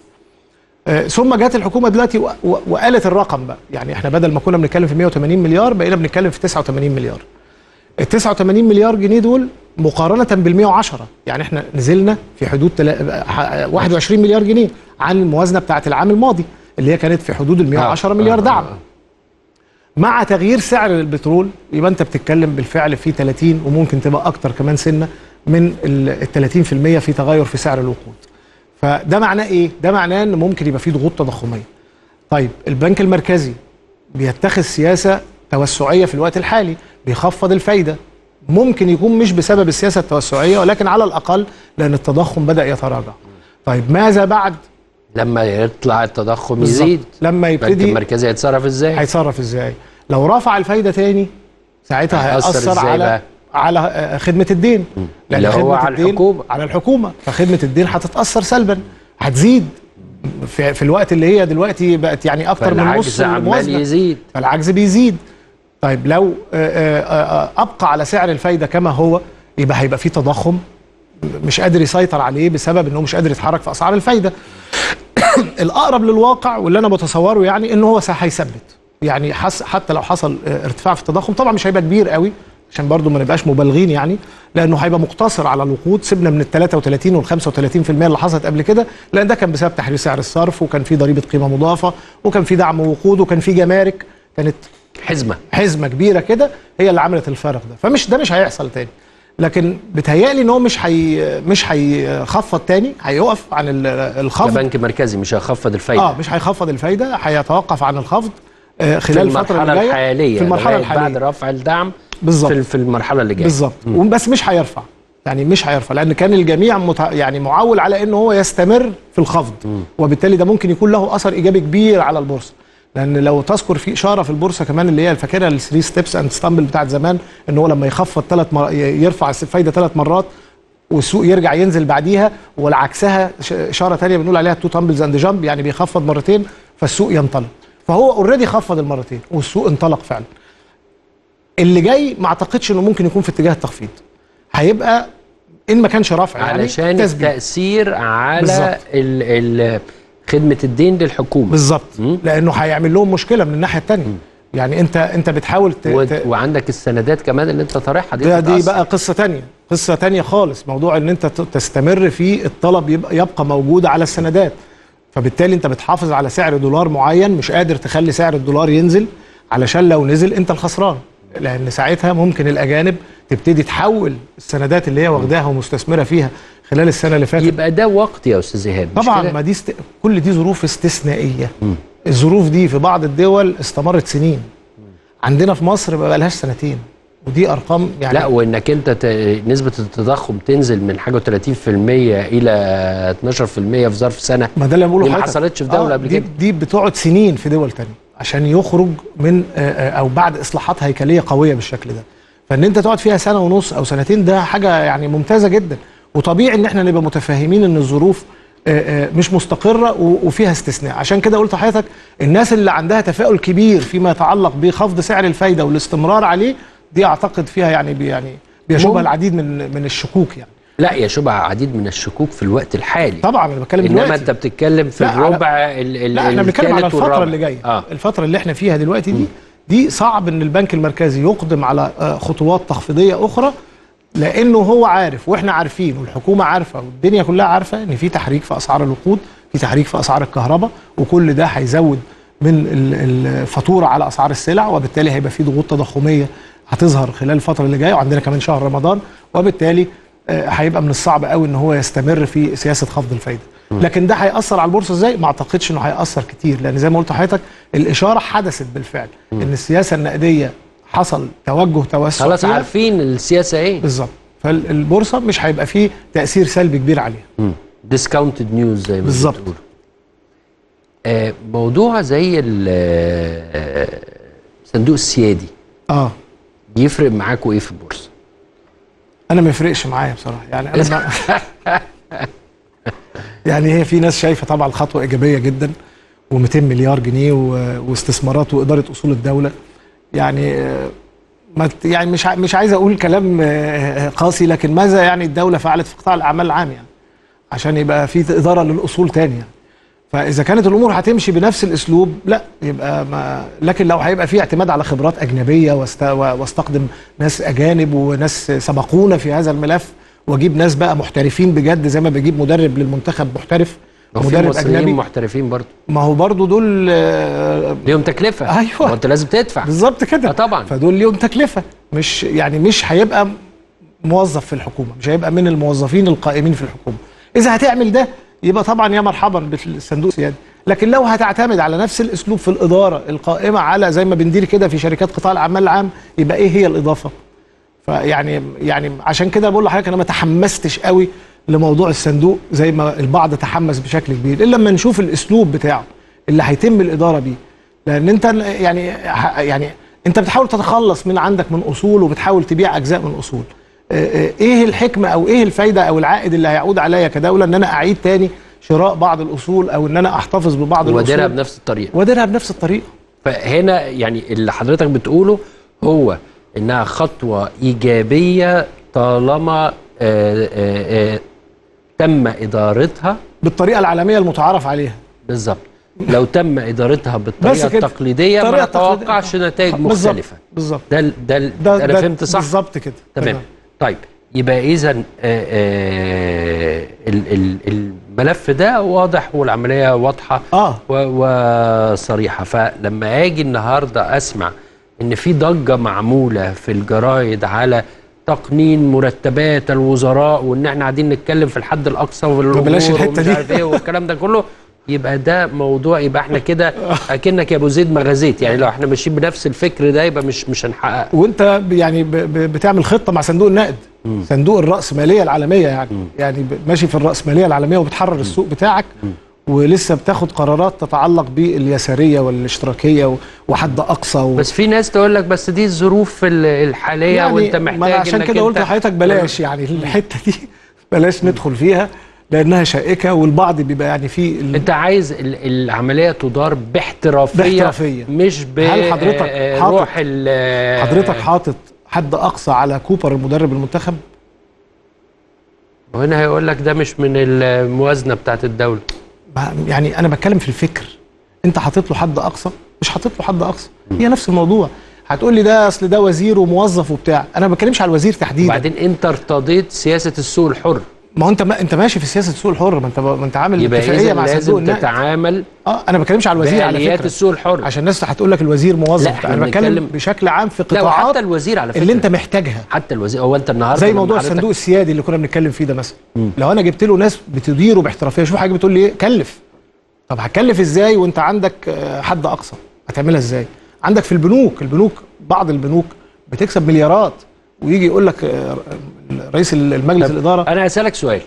B: آه، ثم جت الحكومه دلوقتي و- و- وقالت الرقم بقى يعني احنا بدل ما كنا بنتكلم في 180 مليار بقينا بنتكلم في 89 مليار ال 89 مليار جنيه دول مقارنه بال 110 يعني احنا نزلنا في حدود تلا- ح- 21 مليار جنيه عن الموازنه بتاعت العام الماضي اللي هي كانت في حدود ال 110
A: آه،
B: مليار
A: آه،
B: دعم
A: آه.
B: مع تغيير سعر البترول يبقى انت بتتكلم بالفعل في 30 وممكن تبقى اكتر كمان سنه من ال 30% في تغير في سعر الوقود. فده معناه ايه؟ ده معناه ان ممكن يبقى في ضغوط تضخميه. طيب البنك المركزي بيتخذ سياسه توسعيه في الوقت الحالي بيخفض الفايده ممكن يكون مش بسبب السياسه التوسعيه ولكن على الاقل لان التضخم بدا يتراجع. طيب ماذا بعد؟
A: لما يطلع التضخم
B: بالظبط.
A: يزيد
B: لما
A: البنك
B: يبتدي
A: المركزي هيتصرف ازاي؟
B: هيتصرف ازاي لو رفع الفايده تاني ساعتها
A: هيأثر
B: هيأثر
A: إزاي
B: على
A: بقى؟
B: على آه، خدمه الدين لأن
A: اللي هو
B: خدمة
A: على
B: الدين
A: الحكومة.
B: على الحكومه فخدمه الدين هتتاثر سلبا هتزيد في, في الوقت اللي هي دلوقتي بقت يعني اكتر من نص
A: فالعجز عمال
B: الموازنه
A: يزيد
B: فالعجز بيزيد طيب لو آه، آه، آه، ابقى على سعر الفايده كما هو يبقى هيبقى في تضخم مش قادر يسيطر عليه بسبب انه مش قادر يتحرك في اسعار الفايده الاقرب للواقع واللي انا بتصوره يعني ان هو هيثبت يعني حس حتى لو حصل آه، ارتفاع في التضخم طبعا مش هيبقى كبير قوي عشان برضو ما نبقاش مبالغين يعني لانه هيبقى مقتصر على الوقود سيبنا من ال 33 وال 35% اللي حصلت قبل كده لان ده كان بسبب تحرير سعر الصرف وكان في ضريبه قيمه مضافه وكان في دعم وقود وكان في جمارك كانت
A: حزمه
B: حزمه كبيره كده هي اللي عملت الفارق ده فمش ده مش هيحصل تاني لكن بتهيألي ان هو مش هي مش هيخفض تاني هيقف عن ال- الخفض
A: كبنك مركزي مش هيخفض الفايده
B: اه مش هيخفض الفايده هيتوقف عن الخفض آه
A: في
B: خلال الفتره
A: المرحله
B: اللي جايه
A: الحاليه
B: في المرحله
A: لغاية بعد
B: الحاليه
A: رفع الدعم
B: بالظبط
A: في في المرحله اللي جايه
B: بالظبط بس مش هيرفع يعني مش هيرفع لان كان الجميع متع... يعني معول على ان هو يستمر في الخفض وبالتالي ده ممكن يكون له اثر ايجابي كبير على البورصه لان لو تذكر في اشاره في البورصه كمان اللي هي فاكرها الثري ستيبس اند ستامبل بتاعت زمان ان هو لما يخفض ثلاث مر... يرفع الفايده ثلاث مرات والسوق يرجع ينزل بعديها والعكسها ش- اشاره ثانيه بنقول عليها تو تامبلز اند جامب يعني بيخفض مرتين فالسوق ينطلق فهو اوريدي خفض المرتين والسوق انطلق فعلا اللي جاي ما اعتقدش انه ممكن يكون في اتجاه التخفيض هيبقى ان ما كانش رفع يعني
A: علشان
B: تثبيت.
A: التاثير على
B: بالظبط.
A: ال ال خدمه الدين للحكومه
B: بالظبط لانه هيعمل لهم مشكله من الناحيه الثانيه يعني انت انت بتحاول ت...
A: و...
B: ت...
A: وعندك السندات كمان اللي انت طارحها دي
B: ده دي
A: بتتأثر.
B: بقى قصه تانية قصه تانية خالص موضوع ان انت ت- تستمر في الطلب يبقى, يبقى موجود على السندات فبالتالي انت بتحافظ على سعر دولار معين مش قادر تخلي سعر الدولار ينزل علشان لو نزل انت الخسران لان ساعتها ممكن الاجانب تبتدي تحول السندات اللي هي واخداها ومستثمره فيها خلال السنه اللي فاتت
A: يبقى ده وقت يا استاذ ايهاب مش
B: طبعا
A: كده؟
B: ما دي است... كل دي ظروف استثنائيه الظروف دي في بعض الدول استمرت سنين عندنا في مصر ما بقالهاش سنتين ودي ارقام يعني
A: لا وانك انت ت... نسبه التضخم تنزل من حاجه 30% الى 12% في ظرف سنه
B: ما ده اللي بقوله
A: دي ما
B: لحضرتك.
A: حصلتش في دولة قبل
B: دي,
A: كده.
B: دي بتقعد سنين في دول تانية عشان يخرج من آه، آه، او بعد اصلاحات هيكليه قويه بالشكل ده فان انت تقعد فيها سنه ونص او سنتين ده حاجه يعني ممتازه جدا وطبيعي ان احنا نبقى متفاهمين ان الظروف آه، آه، مش مستقره و- وفيها استثناء عشان كده قلت لحضرتك الناس اللي عندها تفاؤل كبير فيما يتعلق بخفض سعر الفايده والاستمرار عليه دي اعتقد فيها يعني بي يعني بيشوبها
A: ممكن.
B: العديد من من الشكوك يعني
A: لا يشوبها عديد من الشكوك في الوقت الحالي
B: طبعا انا بتكلم
A: انما
B: دلوقتي
A: انت بتتكلم في
B: لا، على-
A: الربع ال... ال...
B: لا احنا بنتكلم على
A: الثالث
B: الفتره
A: والرابع.
B: اللي جايه
A: اه
B: الفتره اللي احنا فيها دلوقتي دي دي صعب ان البنك المركزي يقدم على آه، خطوات تخفيضيه اخرى لانه هو عارف واحنا عارفين والحكومه عارفه والدنيا كلها عارفه ان في تحريك في اسعار الوقود في تحريك في اسعار الكهرباء وكل ده هيزود من ال- الفاتوره على اسعار السلع وبالتالي هيبقى في ضغوط تضخميه هتظهر خلال الفتره اللي جايه وعندنا كمان شهر رمضان وبالتالي آه، هيبقى من الصعب قوي ان هو يستمر في سياسه خفض الفايده لكن ده هياثر على البورصه ازاي ما اعتقدش انه هياثر كتير لان زي ما قلت لحضرتك الاشاره حدثت بالفعل ان السياسه النقديه حصل توجه توسع
A: خلاص
B: فيها.
A: عارفين السياسه ايه
B: بالظبط فالبورصه مش هيبقى فيه تاثير سلبي كبير عليها
A: ديسكاونتد نيوز زي ما
B: بالظبط.
A: بتقولوا. آه موضوع زي ال- آه، الصندوق السيادي
B: اه
A: يفرق معاكوا ايه في البورصه؟
B: انا ما يفرقش معايا بصراحه يعني انا ما يعني هي في ناس شايفه طبعا خطوه ايجابيه جدا و200 مليار جنيه و- واستثمارات واداره اصول الدوله يعني آه، ما ت- يعني مش ع- مش عايز اقول كلام آه، قاسي لكن ماذا يعني الدوله فعلت في قطاع الاعمال العام يعني عشان يبقى في اداره للاصول تاني يعني فاذا كانت الامور هتمشي بنفس الاسلوب لا يبقى ما لكن لو هيبقى في اعتماد على خبرات اجنبيه واست... واستخدم ناس اجانب وناس سبقونا في هذا الملف واجيب ناس بقى محترفين بجد زي ما بجيب مدرب للمنتخب محترف
A: وفي
B: مدرب
A: مصريين
B: اجنبي
A: محترفين برضه
B: ما هو برضو دول آه،
A: ليهم تكلفه
B: أيوة.
A: ما انت لازم تدفع
B: بالظبط كده
A: آه طبعا.
B: فدول ليهم تكلفه مش يعني مش هيبقى موظف في الحكومه مش هيبقى من الموظفين القائمين في الحكومه اذا هتعمل ده يبقى طبعا يا مرحبا بالصندوق السيادي لكن لو هتعتمد على نفس الاسلوب في الاداره القائمه على زي ما بندير كده في شركات قطاع الاعمال العام يبقى ايه هي الاضافه فيعني يعني عشان كده بقول لحضرتك انا ما تحمستش قوي لموضوع الصندوق زي ما البعض تحمس بشكل كبير الا لما نشوف الاسلوب بتاعه اللي هيتم الاداره بيه لان انت يعني ح- يعني انت بتحاول تتخلص من عندك من اصول وبتحاول تبيع اجزاء من اصول آه، آه، ايه الحكمه او ايه الفايده او العائد اللي هيعود عليا كدوله ان انا اعيد تاني شراء بعض الاصول او ان انا احتفظ ببعض
A: وديرها
B: الاصول
A: بنفس الطريقه
B: واديرها بنفس الطريقه
A: فهنا يعني اللي حضرتك بتقوله هو انها خطوه ايجابيه طالما آه، آه، آه، تم ادارتها
B: بالطريقه العالميه المتعارف عليها
A: بالظبط لو تم ادارتها
B: بس
A: بالطريقه
B: كده.
A: التقليديه ما
B: طريقة تقليدية.
A: نتوقعش نتائج
B: بالظبط،
A: مختلفه
B: بالظبط
A: ده ال- ده, ال-
B: ده
A: انا
B: ده
A: فهمت صح
B: بالظبط كده
A: تمام طيب يبقى اذا الملف ده واضح والعمليه واضحه
B: اه
A: و- وصريحه فلما اجي النهارده اسمع ان في ضجه معموله في الجرايد على تقنين مرتبات الوزراء وان احنا قاعدين نتكلم في الحد الاقصى والامور
B: بلاش الحتة
A: ومش
B: دي.
A: عارف ايه والكلام ده كله يبقى ده موضوع يبقى احنا كده اكنك يا ابو زيد ما غزيت يعني لو احنا ماشيين بنفس الفكر ده يبقى مش مش هنحقق
B: وانت ب- يعني ب- ب- بتعمل خطه مع صندوق النقد صندوق الراسماليه العالميه يعني يعني ب- ماشي في الراسماليه العالميه وبتحرر السوق بتاعك ولسه بتاخد قرارات تتعلق باليساريه والاشتراكيه و- وحد اقصى و...
A: بس في ناس تقول لك بس دي الظروف ال- الحاليه يعني وانت
B: ما
A: محتاج
B: أنا عشان
A: انك
B: كده قلت
A: انت-
B: لحضرتك بلاش يعني الحته دي بلاش ندخل فيها لانها شائكه والبعض بيبقى يعني في ال-
A: انت عايز ال- العمليه تدار باحترافيه
B: باحترافية.
A: مش ب
B: هل حضرتك
A: آه،
B: حاطط-
A: روح ال-
B: حضرتك حاطط حد اقصى على كوبر المدرب المنتخب
A: وهنا هيقول لك ده مش من الموازنه بتاعت الدوله
B: ما- يعني انا بتكلم في الفكر انت حاطط له حد اقصى مش حاطط له حد اقصى هي نفس الموضوع هتقول لي ده اصل ده وزير وموظف وبتاع انا ما بتكلمش على الوزير تحديدا
A: وبعدين انت ارتضيت سياسه السوق الحر
B: ما هو انت ما انت ماشي في سياسه السوق الحر ما انت ما انت عامل
A: يبقى
B: اتفاقيه
A: اذا
B: مع صندوق
A: لازم
B: النقد
A: تتعامل
B: اه انا ما بتكلمش على الوزير على
A: باليات
B: فكره
A: السوق الحر
B: عشان الناس هتقول لك الوزير
A: لا،
B: موظف
A: احنا
B: انا بتكلم
A: بنتكلم-
B: بشكل عام في
A: لا وحتى
B: قطاعات
A: الوزير على فكره
B: اللي انت محتاجها
A: حتى الوزير هو انت النهارده
B: زي
A: لما
B: موضوع
A: حضرتك-
B: الصندوق السيادي اللي كنا بنتكلم فيه ده مثلا لو انا جبت له ناس بتديره باحترافيه شوف حاجه بتقول لي ايه كلف طب هتكلف ازاي وانت عندك آه، حد اقصى هتعملها ازاي عندك في البنوك البنوك بعض البنوك بتكسب مليارات ويجي يقول لك آه، رئيس المجلس الاداره
A: انا هسالك سؤال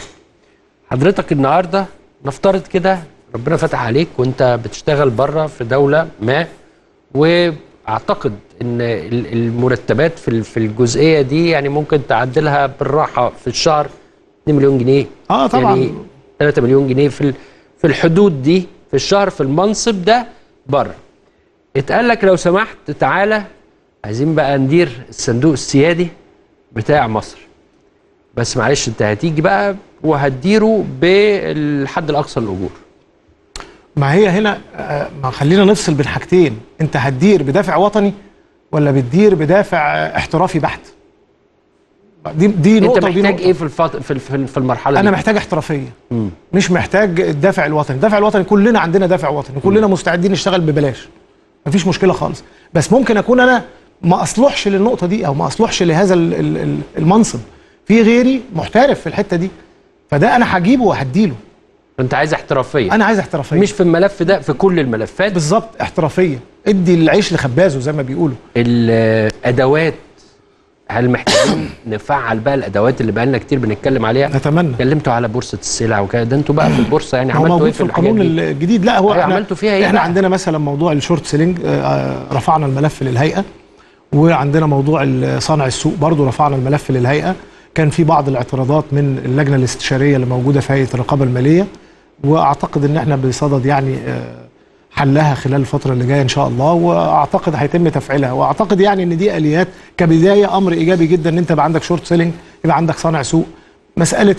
A: حضرتك النهارده نفترض كده ربنا فتح عليك وانت بتشتغل بره في دوله ما واعتقد ان ال- المرتبات في ال- في الجزئيه دي يعني ممكن تعدلها بالراحه في الشهر 2 مليون جنيه
B: اه طبعا
A: يعني 3 مليون جنيه في ال- في الحدود دي في الشهر في المنصب ده بره اتقال لك لو سمحت تعالى عايزين بقى ندير الصندوق السيادي بتاع مصر بس معلش انت هتيجي بقى وهتديره بالحد الاقصى للاجور
B: ما هي هنا آه، ما خلينا نفصل بين حاجتين انت هتدير بدافع وطني ولا بتدير بدافع آه، احترافي بحت دي دي
A: انت
B: نقطه ودي
A: محتاج
B: نقطه
A: ايه في الفط... في الف- في المرحله
B: انا
A: دي
B: محتاج احترافيه
A: مم.
B: مش محتاج الدافع الوطني الدافع الوطني كلنا عندنا دافع وطني كلنا مستعدين نشتغل ببلاش مفيش مشكله خالص بس ممكن اكون انا ما اصلحش للنقطه دي او ما اصلحش لهذا ال- ال- ال- المنصب في غيري محترف في الحته دي فده انا هجيبه وهديله
A: انت عايز احترافيه
B: انا عايز احترافيه
A: مش في الملف ده في كل الملفات
B: بالظبط احترافيه ادي العيش لخبازه زي ما بيقولوا
A: الادوات هل محتاجين نفعل بقى الادوات اللي بقى لنا كتير بنتكلم عليها
B: نتمنى
A: اتكلمتوا على بورصه السلع وكده ده انتوا بقى في البورصه يعني
B: هو
A: عملتوا
B: موجود
A: ايه
B: في
A: في الحاجات
B: القانون
A: دي
B: الجديد لا هو
A: أيوة،
B: احنا
A: عملتوا فيها إيه
B: احنا
A: بقى؟
B: عندنا مثلا موضوع الشورت سيلينج آه، رفعنا الملف للهيئه وعندنا موضوع ال- صانع السوق برضو رفعنا الملف للهيئه كان في بعض الاعتراضات من اللجنه الاستشاريه اللي موجوده في هيئه الرقابه الماليه واعتقد ان احنا بصدد يعني آه، حلها خلال الفتره اللي جايه ان شاء الله واعتقد هيتم تفعيلها واعتقد يعني ان دي اليات كبدايه امر ايجابي جدا ان انت يبقى عندك شورت سيلينج يبقى عندك صانع سوق مساله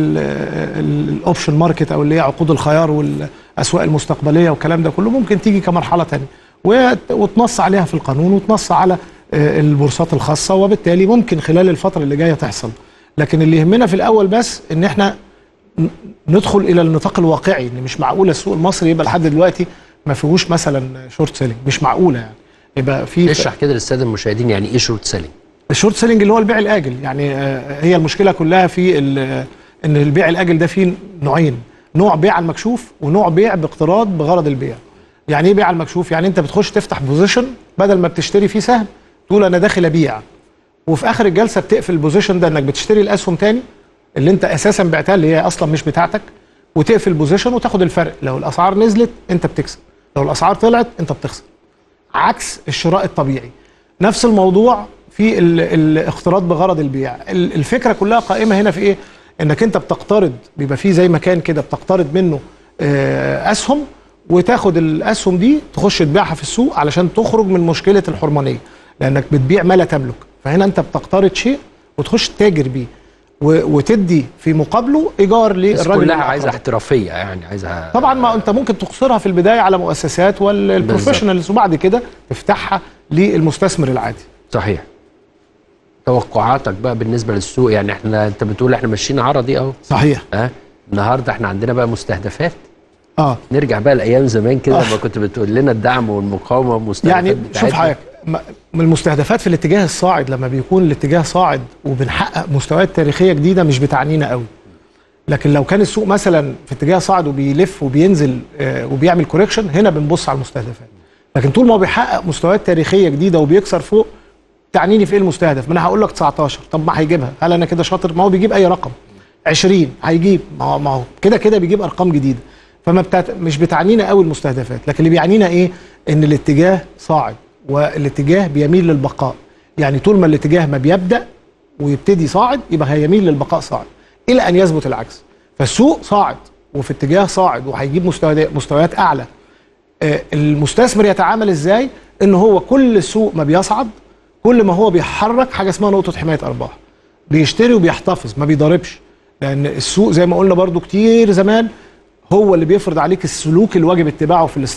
B: الاوبشن ماركت او اللي هي عقود الخيار والاسواق المستقبليه والكلام ده كله ممكن تيجي كمرحله ثانيه وتنص عليها في القانون وتنص على آه، البورصات الخاصه وبالتالي ممكن خلال الفتره اللي جايه تحصل لكن اللي يهمنا في الاول بس ان احنا ن- ندخل الى النطاق الواقعي ان مش معقوله السوق المصري يبقى لحد دلوقتي ما فيهوش مثلا شورت سيلينج مش معقوله يعني يبقى في
A: اشرح كده للساده المشاهدين يعني ايه شورت سيلينج
B: الشورت سيلينج اللي هو البيع الاجل يعني آه، هي المشكله كلها في ال- ان البيع الاجل ده فيه نوعين نوع بيع على المكشوف ونوع بيع باقتراض بغرض البيع يعني ايه بيع على المكشوف يعني انت بتخش تفتح بوزيشن بدل ما بتشتري فيه سهم تقول انا داخل ابيع وفي اخر الجلسه بتقفل البوزيشن ده انك بتشتري الاسهم تاني اللي انت اساسا بعتها اللي هي اصلا مش بتاعتك وتقفل بوزيشن وتاخد الفرق لو الاسعار نزلت انت بتكسب لو الاسعار طلعت انت بتخسر عكس الشراء الطبيعي نفس الموضوع في ال- الاقتراض بغرض البيع ال- الفكره كلها قائمه هنا في ايه انك انت بتقترض بيبقى في زي مكان كده بتقترض منه آه، اسهم وتاخد الاسهم دي تخش تبيعها في السوق علشان تخرج من مشكله الحرمانيه لانك بتبيع ما لا تملك فهنا انت بتقترض شيء وتخش تاجر بيه و- وتدي في مقابله ايجار
A: بس
B: للراجل
A: كلها
B: اللي
A: عايزه
B: أقرضك.
A: احترافيه يعني عايزه
B: طبعا ما انت ممكن تقصرها في البدايه على مؤسسات والبروفيشنالز وبعد كده تفتحها للمستثمر العادي
A: صحيح توقعاتك بقى بالنسبه للسوق يعني احنا انت بتقول احنا ماشيين عرضي اهو
B: صحيح
A: ها النهارده احنا عندنا بقى مستهدفات
B: اه
A: نرجع بقى لايام زمان كده
B: آه.
A: لما كنت بتقول لنا الدعم والمقاومه والمستهدفات
B: يعني شوف
A: بتاعتنا.
B: حضرتك م- من المستهدفات في الاتجاه الصاعد لما بيكون الاتجاه صاعد وبنحقق مستويات تاريخيه جديده مش بتعنينا قوي لكن لو كان السوق مثلا في اتجاه صاعد وبيلف وبينزل آه، وبيعمل كوريكشن هنا بنبص على المستهدفات لكن طول ما هو بيحقق مستويات تاريخيه جديده وبيكسر فوق تعنيني في ايه المستهدف ما انا هقول لك 19 طب ما هيجيبها هل انا كده شاطر ما هو بيجيب اي رقم 20 هيجيب ما هو ما هو كده كده بيجيب ارقام جديده فما بتاعت مش بتعنينا قوي المستهدفات لكن اللي بيعنينا ايه ان الاتجاه صاعد والاتجاه بيميل للبقاء يعني طول ما الاتجاه ما بيبدا ويبتدي صاعد يبقى هيميل للبقاء صاعد الى ان يثبت العكس فالسوق صاعد وفي اتجاه صاعد وهيجيب مستويات مستويات اعلى آه، المستثمر يتعامل ازاي ان هو كل سوق ما بيصعد كل ما هو بيحرك حاجه اسمها نقطه حمايه ارباح بيشتري وبيحتفظ ما بيضاربش لان السوق زي ما قلنا برضو كتير زمان هو اللي بيفرض عليك السلوك اللي واجب اتباعه في الاستثمار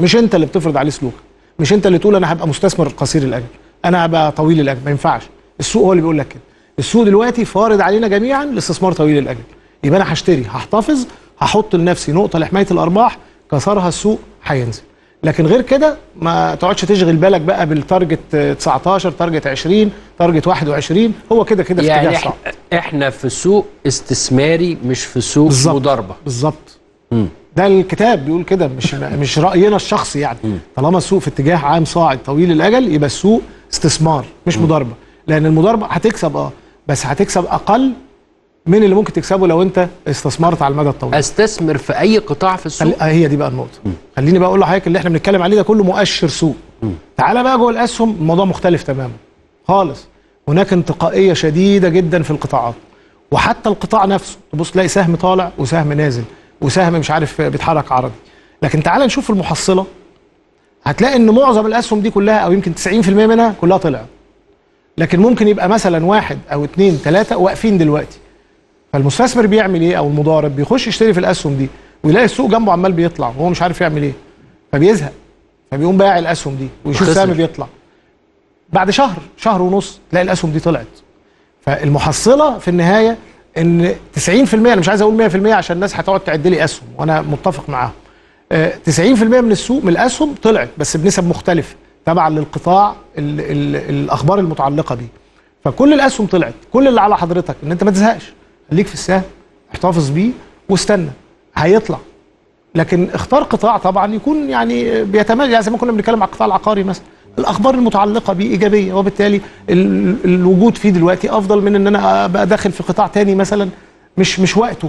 B: مش انت اللي بتفرض عليه سلوكك مش انت اللي تقول انا هبقى مستثمر قصير الاجل انا هبقى طويل الاجل ما ينفعش السوق هو اللي بيقول لك كده السوق دلوقتي فارض علينا جميعا الاستثمار طويل الاجل يبقى انا هشتري هحتفظ هحط لنفسي نقطه لحمايه الارباح كسرها السوق هينزل لكن غير كده ما تقعدش تشغل بالك بقى بالتارجت آه، 19 تارجت 20 تارجت 21 هو كده كده في
A: يعني
B: اتجاه
A: احنا,
B: صعب
A: احنا في سوق استثماري مش في سوق
B: بالظبط.
A: مضاربه
B: بالظبط ده الكتاب بيقول كده مش مش راينا الشخصي يعني طالما السوق في اتجاه عام صاعد طويل الاجل يبقى السوق استثمار مش مضاربه لان المضاربه هتكسب اه بس هتكسب اقل من اللي ممكن تكسبه لو انت استثمرت على المدى الطويل
A: استثمر في اي قطاع في السوق
B: خل... آه هي دي بقى النقطه خليني بقى اقول لحضرتك اللي احنا بنتكلم عليه ده كله مؤشر سوق تعالى بقى جوه الاسهم الموضوع مختلف تماما خالص هناك انتقائيه شديده جدا في القطاعات وحتى القطاع نفسه تبص تلاقي سهم طالع وسهم نازل وسهم مش عارف بيتحرك عرضي لكن تعالى نشوف المحصله هتلاقي ان معظم الاسهم دي كلها او يمكن 90% منها كلها طلعت لكن ممكن يبقى مثلا واحد او اتنين تلاته واقفين دلوقتي فالمستثمر بيعمل ايه او المضارب بيخش يشتري في الاسهم دي ويلاقي السوق جنبه عمال بيطلع وهو مش عارف يعمل ايه فبيزهق فبيقوم بايع الاسهم دي ويشوف
A: وخسر.
B: سهم بيطلع بعد شهر شهر ونص تلاقي الاسهم دي طلعت فالمحصله في النهايه ان 90% انا مش عايز اقول 100% عشان الناس هتقعد تعد لي اسهم وانا متفق معاهم آه، 90% من السوق من الاسهم طلعت بس بنسب مختلفه تبعا للقطاع ال ال الاخبار المتعلقه بيه فكل الاسهم طلعت كل اللي على حضرتك ان انت ما تزهقش خليك في السهم احتفظ بيه واستنى هيطلع لكن اختار قطاع طبعا يكون يعني بيتميز يعني زي ما كنا بنتكلم على القطاع العقاري مثلا الاخبار المتعلقه بيه ايجابيه وبالتالي ال- الوجود فيه دلوقتي افضل من ان انا ابقى داخل في قطاع تاني مثلا مش مش وقته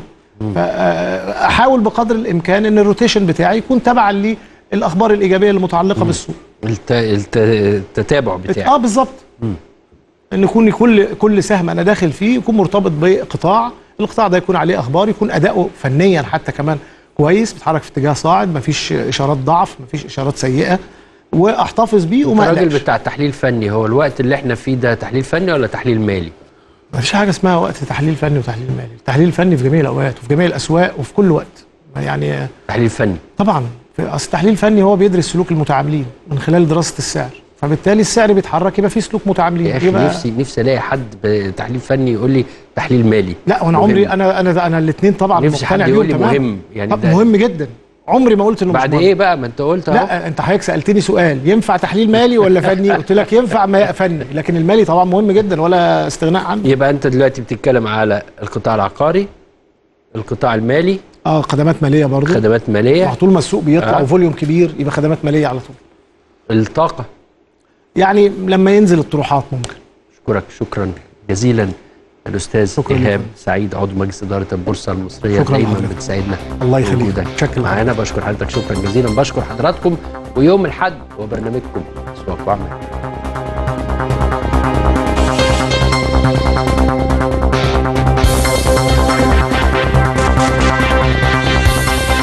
B: فاحاول بقدر الامكان ان الروتيشن بتاعي يكون تبعا للاخبار الايجابيه المتعلقه بالسوق
A: الت... الت... التتابع بتاعك
B: اه بالظبط ان يكون كل كل سهم انا داخل فيه يكون مرتبط بقطاع القطاع ده يكون عليه اخبار يكون اداؤه فنيا حتى كمان كويس بيتحرك في اتجاه صاعد مفيش اشارات ضعف مفيش اشارات سيئه واحتفظ بيه وما
A: الراجل
B: اقلقش
A: بتاع تحليل فني هو الوقت اللي احنا فيه ده تحليل فني ولا تحليل مالي
B: مفيش حاجه اسمها وقت تحليل فني وتحليل مالي التحليل الفني في جميع الاوقات وفي جميع الاسواق وفي كل وقت يعني
A: تحليل فني
B: طبعا في اصل التحليل الفني هو بيدرس سلوك المتعاملين من خلال دراسه السعر فبالتالي السعر بيتحرك يبقى فيه سلوك متعاملين
A: يا اخي
B: يبقى
A: نفسي نفسي الاقي حد بتحليل فني يقول لي تحليل مالي
B: لا وانا
A: مهم.
B: عمري انا انا انا الاثنين طبعا
A: نفسي
B: مقتنع
A: حد يقول لي
B: بيهم تمام.
A: مهم يعني
B: طب
A: ده
B: مهم جدا عمري ما قلت انه
A: بعد
B: مش مهم.
A: ايه بقى ما انت قلت اهو
B: لا انت حضرتك سالتني سؤال ينفع تحليل مالي ولا فني قلت لك ينفع ما فني لكن المالي طبعا مهم جدا ولا استغناء عنه
A: يبقى انت دلوقتي بتتكلم على القطاع العقاري القطاع المالي
B: اه خدمات ماليه برضه
A: خدمات ماليه
B: طول ما السوق بيطلع
A: آه.
B: وفوليوم كبير يبقى خدمات ماليه على طول
A: الطاقه
B: يعني لما ينزل الطروحات ممكن
A: اشكرك شكرا جزيلا الاستاذ
B: شكراً
A: ايهاب
B: لكم.
A: سعيد عضو مجلس اداره البورصه المصريه
B: شكراً
A: دايما
B: لحضرتك.
A: بتسعدنا
B: الله يخليك.
A: بوجودك
B: شكراً
A: معانا بشكر حضرتك شكرا جزيلا بشكر حضراتكم ويوم الاحد وبرنامجكم اسواق وعمل